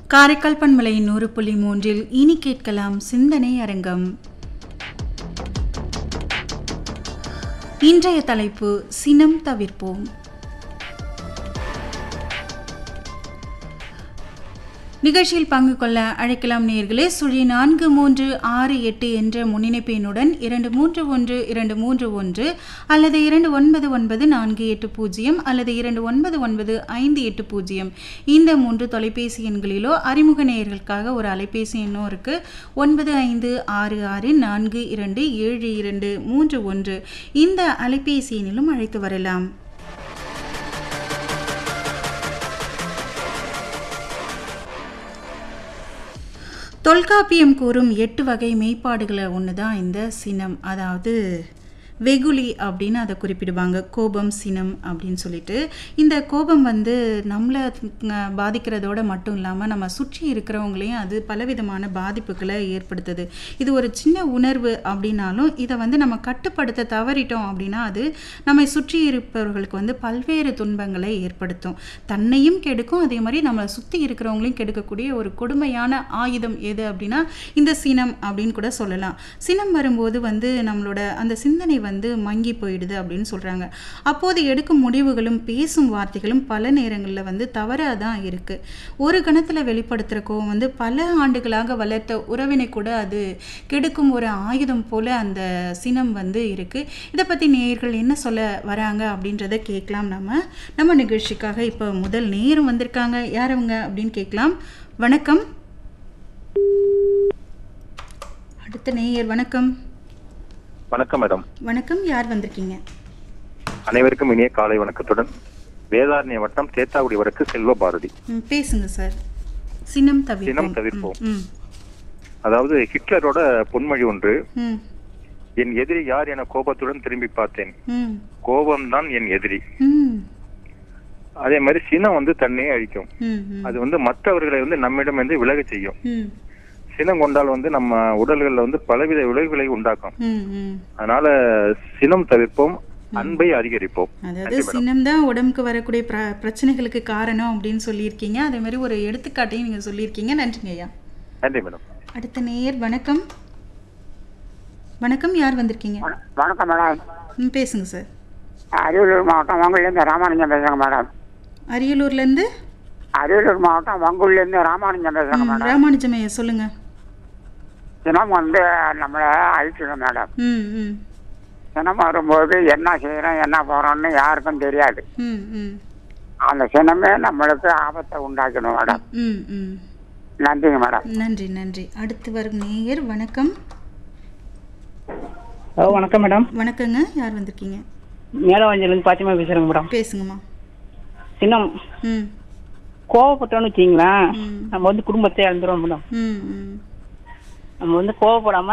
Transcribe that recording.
காரைக்கால் பண்பலை நூறு புள்ளி மூன்றில் இனி கேட்கலாம் சிந்தனை அரங்கம் இன்றைய தலைப்பு சினம் தவிர்ப்போம் நிகழ்ச்சியில் பங்கு கொள்ள அழைக்கலாம் நேர்களே சுழி நான்கு மூன்று ஆறு எட்டு என்ற முன்னிணைப்பு எண்ணுடன் இரண்டு மூன்று ஒன்று இரண்டு மூன்று ஒன்று அல்லது இரண்டு ஒன்பது ஒன்பது நான்கு எட்டு பூஜ்ஜியம் அல்லது இரண்டு ஒன்பது ஒன்பது ஐந்து எட்டு பூஜ்ஜியம் இந்த மூன்று தொலைபேசி எண்களிலோ அறிமுக நேயர்களுக்காக ஒரு அலைபேசி எண்ணும் இருக்கு ஒன்பது ஐந்து ஆறு ஆறு நான்கு இரண்டு ஏழு இரண்டு மூன்று ஒன்று இந்த அலைபேசி எண்ணிலும் அழைத்து வரலாம் தொல்காப்பியம் கூறும் எட்டு வகை மெய்ப்பாடுகளை ஒன்று தான் இந்த சினம் அதாவது வெகுளி அப்படின்னு அதை குறிப்பிடுவாங்க கோபம் சினம் அப்படின்னு சொல்லிட்டு இந்த கோபம் வந்து நம்மளை அஹ், பாதிக்கிறதோட மட்டும் இல்லாமல் நம்ம சுற்றி இருக்கிறவங்களையும் அது பலவிதமான பாதிப்புகளை ஏற்படுத்துது இது ஒரு சின்ன உணர்வு அப்படின்னாலும் இதை வந்து நம்ம கட்டுப்படுத்த தவறிட்டோம் அப்படின்னா அது நம்மை சுற்றி இருப்பவர்களுக்கு வந்து பல்வேறு துன்பங்களை ஏற்படுத்தும் தன்னையும் கெடுக்கும் அதே மாதிரி நம்மளை சுற்றி இருக்கிறவங்களையும் கெடுக்கக்கூடிய ஒரு கொடுமையான ஆயுதம் எது அப்படின்னா இந்த சினம் அப்படின்னு கூட சொல்லலாம் சினம் வரும்போது வந்து நம்மளோட அந்த சிந்தனை வந்து மங்கி போயிடுது அப்படின்னு சொல்கிறாங்க அப்போது எடுக்கும் முடிவுகளும் பேசும் வார்த்தைகளும் பல நேரங்களில் வந்து தவறாக தான் இருக்குது ஒரு கணத்தில் வெளிப்படுத்துகிற கோவம் வந்து பல ஆண்டுகளாக வளர்த்த உறவினை கூட அது கெடுக்கும் ஒரு ஆயுதம் போல அந்த சினம் வந்து இருக்குது இதை பற்றி நேயர்கள் என்ன சொல்ல வராங்க அப்படின்றத கேட்கலாம் நம்ம நம்ம நிகழ்ச்சிக்காக இப்போ முதல் நேரம் வந்திருக்காங்க யார் அவங்க அப்படின்னு கேட்கலாம் வணக்கம் அடுத்த நேயர் வணக்கம் வணக்கம் மேடம் வணக்கம் யார் வந்திருக்கீங்க அனைவருக்கும் இனிய காலை வணக்கத்துடன் வேதாரண்ய வட்டம் தேத்தாக்குடி வடக்கு செல்வ பாரதி ம், பேசுங்க சார் சினம் தவிர்ப்போம் சினம் தவிர்ப்போம். ம், அதாவது ஹிட்லரோட பொன்மொழி ஒன்று ம், என் எதிரி யார் என கோபத்துடன் திரும்பி பார்த்தேன் ம், கோபம்தான் என் எதிரி ம், அதே மாதிரி சினம் வந்து தன்னையே அழிக்கும் ம், ம், அது வந்து மற்றவர்களை வந்து நம்மிடம் வந்து விலக செய்யும் ம், சினம் கொண்டால் வந்து நம்ம உடல்கள்ல வந்து பலவித விளைவுகளை உண்டாக்கும் ம், ம். அதனால சினம் தவிர்ப்போம் அன்பை அதிகரிப்போம் அதாவது நன்றி மேடம் சினம் தான் உடம்புக்கு வரக்கூடிய பிர பிரச்சனைகளுக்கு காரணம் அப்படின்னு சொல்லியிருக்கீங்க அதே மாதிரி ஒரு எடுத்துக்காட்டையும் நீங்கள் சொல்லியிருக்கீங்க நன்றிங்க ஐயா நன்றி மேடம் அடுத்த நேயர் வணக்கம் வணக்கம் யார் வந்திருக்கீங்க வண- வணக்கம் மேடம் ம் பேசுங்க சார் அரியலூர் மாவட்டம் வங்குலேருந்து ராமானுஜம் பேசுறேங்க மேடம் அரியலூர்லேருந்து அரியலூர் மாவட்டம் வங்குலேருந்து ராமானுஜம் பேசுறேங்க மேடம் ராமானுஜம் ஐயா சொல்லுங்க சினம் வந்து நம்மளை அழிச்சிடும் மேடம் ம் ம் சினம் வரும்போது என்ன செய்யறோம் என்ன போறோம்னு யாருக்கும் தெரியாது ம் ம் அந்த சினமே நம்மளுக்கு ஆபத்தை உண்டாக்கணும் மேடம் ம் ம் நன்றிங்க மேடம் நன்றி நன்றி அடுத்து வரும் நேயர் வணக்கம் ஹலோ வணக்கம் மேடம் வணக்கங்க யார் வந்திருக்கீங்க மேலவஞ்சிலேருந்து பாத்திமா பேசுகிறேங்க மேடம் பேசுங்கம்மா சின்னம் ம் கோவப்பட்டோன்னு வச்சிங்களேன் ம். நம்ம வந்து குடும்பத்தை இழந்துருவோம் மேடம் ம் ம் நம்ம வந்து கோவப்படாம